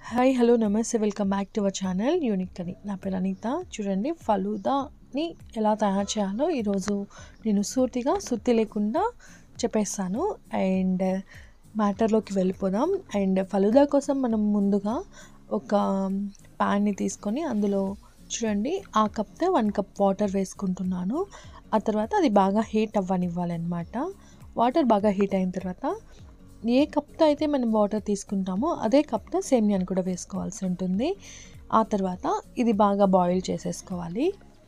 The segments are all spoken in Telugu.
హాయ్ హలో నమస్తే welcome back to our channel unique అని నా పేరు అనిత చూడండి ఫలూదాని ఎలా తయారు చేయాలో ఈరోజు నేను సూటిగా సుత్తి లేకుండా చెప్పేస్తాను అండ్ మ్యాటర్లోకి వెళ్ళిపోదాం అండ్ ఫలూదా కోసం మనం ముందుగా ఒక ప్యాన్ని తీసుకొని అందులో చూడండి ఆ కప్తో వన్ కప్ వాటర్ వేసుకుంటున్నాను ఆ తర్వాత అది బాగా హీట్ అవ్వనివ్వాలన్నమాట వాటర్ బాగా హీట్ అయిన తర్వాత ఏ కప్తో అయితే మనం వాటర్ తీసుకుంటామో అదే కప్తో సేమియాని కూడా వేసుకోవాల్సి ఉంటుంది ఆ తర్వాత ఇది బాగా బాయిల్ చేసేసుకోవాలి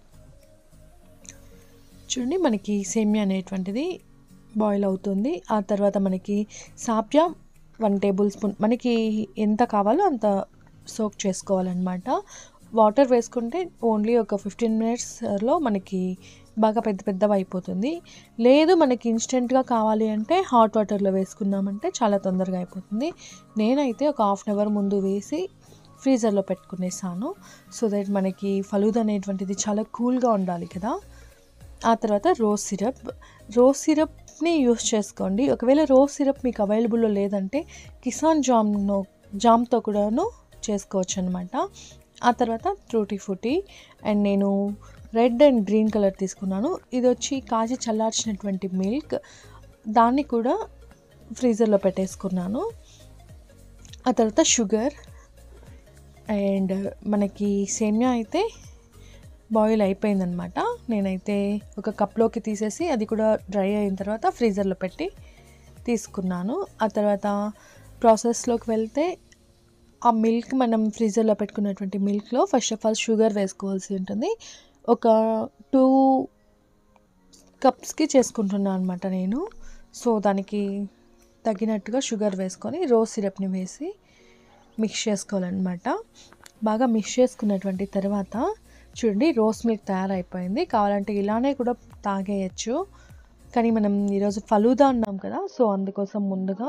చూడండి మనకి సేమియా అనేటువంటిది బాయిల్ అవుతుంది ఆ తర్వాత మనకి సాప్యా వన్ టేబుల్ స్పూన్ మనకి ఎంత కావాలో అంత సోక్ చేసుకోవాలన్నమాట వాటర్ వేసుకుంటే ఓన్లీ ఒక ఫిఫ్టీన్ మినిట్స్లో మనకి బాగా పెద్ద పెద్దవి అయిపోతుంది లేదు మనకి ఇన్స్టెంట్గా కావాలి అంటే హాట్ వాటర్లో వేసుకున్నామంటే చాలా తొందరగా అయిపోతుంది నేనైతే ఒక హాఫ్ అన్ అవర్ ముందు వేసి ఫ్రీజర్లో పెట్టుకునేసాను సో దట్ మనకి ఫలూదా అనేటువంటిది చాలా కూల్గా ఉండాలి కదా ఆ తర్వాత రోజ్ సిరప్ రోజ్ సిరప్ని యూస్ చేసుకోండి ఒకవేళ రోజ్ సిరప్ మీకు అవైలబుల్లో లేదంటే కిసాన్ జామ్ను జామ్తో కూడాను చేసుకోవచ్చు అనమాట ఆ తర్వాత ట్రూటీ ఫ్రూటీ అండ్ నేను రెడ్ అండ్ గ్రీన్ కలర్ తీసుకున్నాను ఇది వచ్చి కాచి చల్లార్చినటువంటి మిల్క్ దాన్ని కూడా ఫ్రీజర్లో పెట్టేసుకున్నాను ఆ తర్వాత షుగర్ అండ్ మనకి సేమియా అయితే బాయిల్ అయిపోయిందనమాట నేనైతే ఒక కప్లోకి తీసేసి అది కూడా డ్రై అయిన తర్వాత ఫ్రీజర్లో పెట్టి తీసుకున్నాను ఆ తర్వాత ప్రాసెస్లోకి వెళ్తే ఆ మిల్క్ మనం ఫ్రీజర్లో పెట్టుకున్నటువంటి మిల్క్లో ఫస్ట్ ఆఫ్ ఆల్ షుగర్ వేసుకోవాల్సి ఉంటుంది ఒక టూ కప్స్కి చేసుకుంటున్నాను అనమాట నేను సో దానికి తగినట్టుగా షుగర్ వేసుకొని రోజ్ సిరప్ని వేసి మిక్స్ చేసుకోవాలన్నమాట బాగా మిక్స్ చేసుకున్నటువంటి తర్వాత చూడండి రోస్ మిల్క్ తయారైపోయింది కావాలంటే ఇలానే కూడా తాగేయచ్చు కానీ మనం ఈరోజు ఫలూదా అన్నాం కదా సో అందుకోసం ముందుగా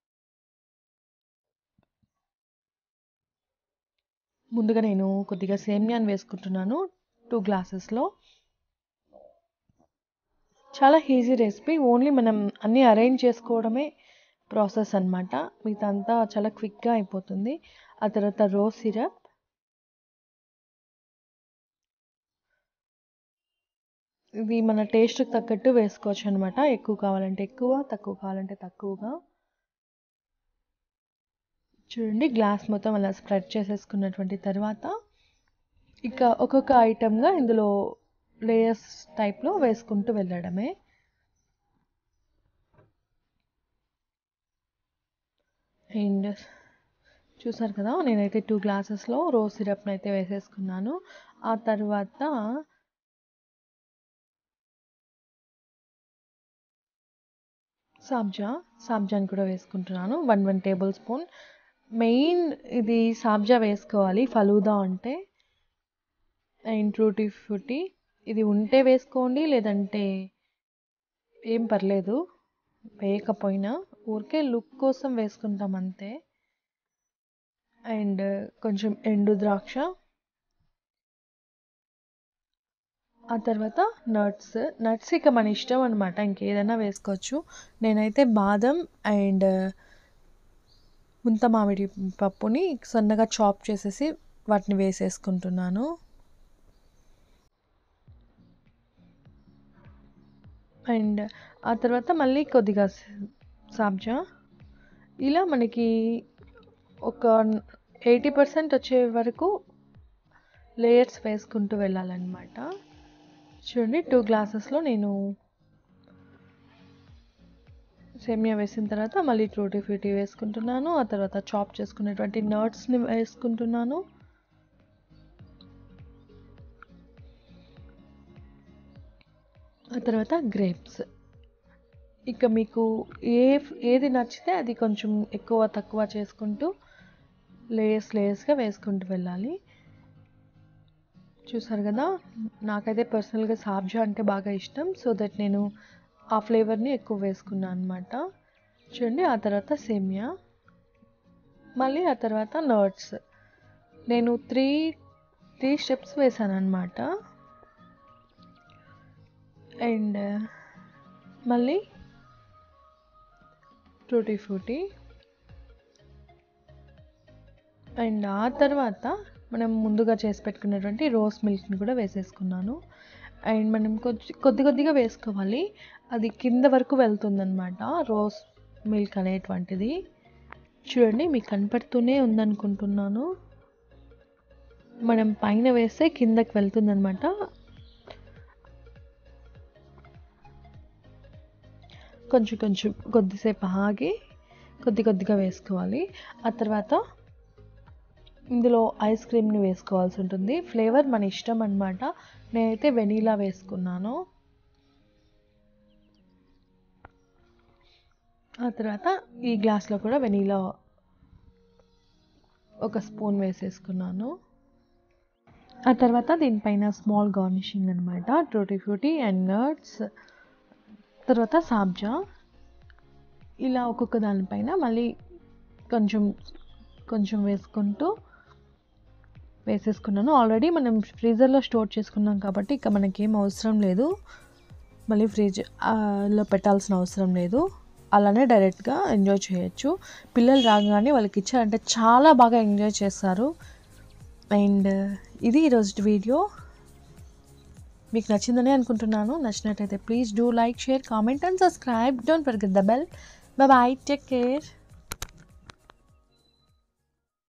ముందుగా నేను కొద్దిగా సేమియాని వేసుకుంటున్నాను టూ గ్లాసెస్లో చాలా ఈజీ రెసిపీ ఓన్లీ మనం అన్నీ అరేంజ్ చేసుకోవడమే ప్రాసెస్ అనమాట మిగతా చాలా క్విక్గా అయిపోతుంది ఆ తర్వాత రోజ్ సిరప్ ఇది మన టేస్ట్కి తగ్గట్టు వేసుకోవచ్చు అనమాట ఎక్కువ కావాలంటే ఎక్కువ తక్కువ కావాలంటే తక్కువగా చూడండి గ్లాస్ మొత్తం అలా స్ప్రెడ్ చేసేసుకున్నటువంటి తర్వాత ఇక ఒక్కొక్క ఐటమ్గా ఇందులో లేయర్స్ టైప్లో వేసుకుంటూ వెళ్ళడమే అండ్ చూసారు కదా నేనైతే టూ గ్లాసెస్లో రోజ్ సిరప్ని అయితే వేసేసుకున్నాను ఆ తర్వాత సాబ్జా సాబ్జాని కూడా వేసుకుంటున్నాను one one tablespoon main ఇది సాబ్జా వేసుకోవాలి ఫలూదా అంటే అండ్ ట్రూటీ ఫ్రూటీ ఇది ఉంటే వేసుకోండి లేదంటే ఏం పర్లేదు వేయకపోయినా ఊరికే లుక్ కోసం వేసుకుంటాం అంతే అండ్ కొంచెం ఎండు ద్రాక్ష ఆ తర్వాత నట్స్ నట్స్ ఇక మన ఇష్టం అనమాట ఇంకేదైనా వేసుకోవచ్చు నేనైతే బాదం అండ్ ముంత మామిడి పప్పుని సన్నగా చాప్ చేసేసి వాటిని వేసేసుకుంటున్నాను అండ్ ఆ తర్వాత మళ్ళీ కొద్దిగా సాబ్జా ఇలా మనకి ఒక ఎయిటీ పర్సెంట్ వచ్చే వరకు లేయర్స్ వేసుకుంటూ వెళ్ళాలన్నమాట చూడండి టూ గ్లాసెస్లో నేను సేమియా వేసిన తర్వాత మళ్ళీ ట్రూటీ ఫ్రూటీ వేసుకుంటున్నాను ఆ తర్వాత చాప్ చేసుకునేటువంటి నట్స్ని వేసుకుంటున్నాను ఆ తర్వాత గ్రేప్స్ ఇక మీకు ఏ ఏది నచ్చితే అది కొంచెం ఎక్కువ తక్కువ చేసుకుంటూ లేయర్స్ లేయర్స్గా వేసుకుంటూ వెళ్ళాలి చూసారు కదా నాకైతే పర్సనల్గా సాబ్జా అంటే బాగా ఇష్టం సో దట్ నేను ఆ ఫ్లేవర్ని ఎక్కువ వేసుకున్నాను అనమాట చూడండి ఆ తర్వాత సేమియా మళ్ళీ ఆ తర్వాత నట్స్ నేను త్రీ త్రీ స్టెప్స్ వేసాను అనమాట అండ్ మళ్ళీ టూటీ ఫ్రూటీ అండ్ ఆ తర్వాత మనం ముందుగా చేసి పెట్టుకున్నటువంటి రోస్ మిల్క్ని కూడా వేసేసుకున్నాను అండ్ మనం కొద్ది కొద్ది కొద్దిగా వేసుకోవాలి అది కింద వరకు వెళ్తుందన్నమాట రోస్ మిల్క్ అనేటువంటిది చూడండి మీకు కనపడుతూనే ఉందనుకుంటున్నాను మనం పైన వేస్తే కిందకి వెళ్తుందనమాట కొంచెం కొంచెం కొద్దిసేపు ఆగి కొద్ది కొద్దిగా వేసుకోవాలి ఆ తర్వాత ఇందులో ఐస్ క్రీమ్ని వేసుకోవాల్సి ఉంటుంది ఫ్లేవర్ మన ఇష్టం అనమాట నేనైతే వెనీలా వేసుకున్నాను ఆ తర్వాత ఈ గ్లాస్లో కూడా వెనీలా ఒక స్పూన్ వేసేసుకున్నాను ఆ తర్వాత దీనిపైన స్మాల్ గార్నిషింగ్ అనమాట ట్రోటీ ఫ్రూటీ అండ్ నట్స్ తర్వాత సాబ్జా ఇలా ఒక్కొక్క దానిపైన మళ్ళీ కొంచెం కొంచెం వేసుకుంటూ వేసేసుకున్నాను ఆల్రెడీ మనం ఫ్రీజర్లో స్టోర్ చేసుకున్నాం కాబట్టి ఇక మనకేం అవసరం లేదు మళ్ళీ ఫ్రిడ్జ్ లో పెట్టాల్సిన అవసరం లేదు అలానే డైరెక్ట్గా ఎంజాయ్ చేయొచ్చు పిల్లలు రాగానే వాళ్ళకి ఇచ్చారంటే చాలా బాగా ఎంజాయ్ చేస్తారు అండ్ ఇది ఈరోజు వీడియో మీకు నచ్చిందని అనుకుంటున్నాను నచ్చినట్టయితే please do like share comment and subscribe don't forget the bell bye take care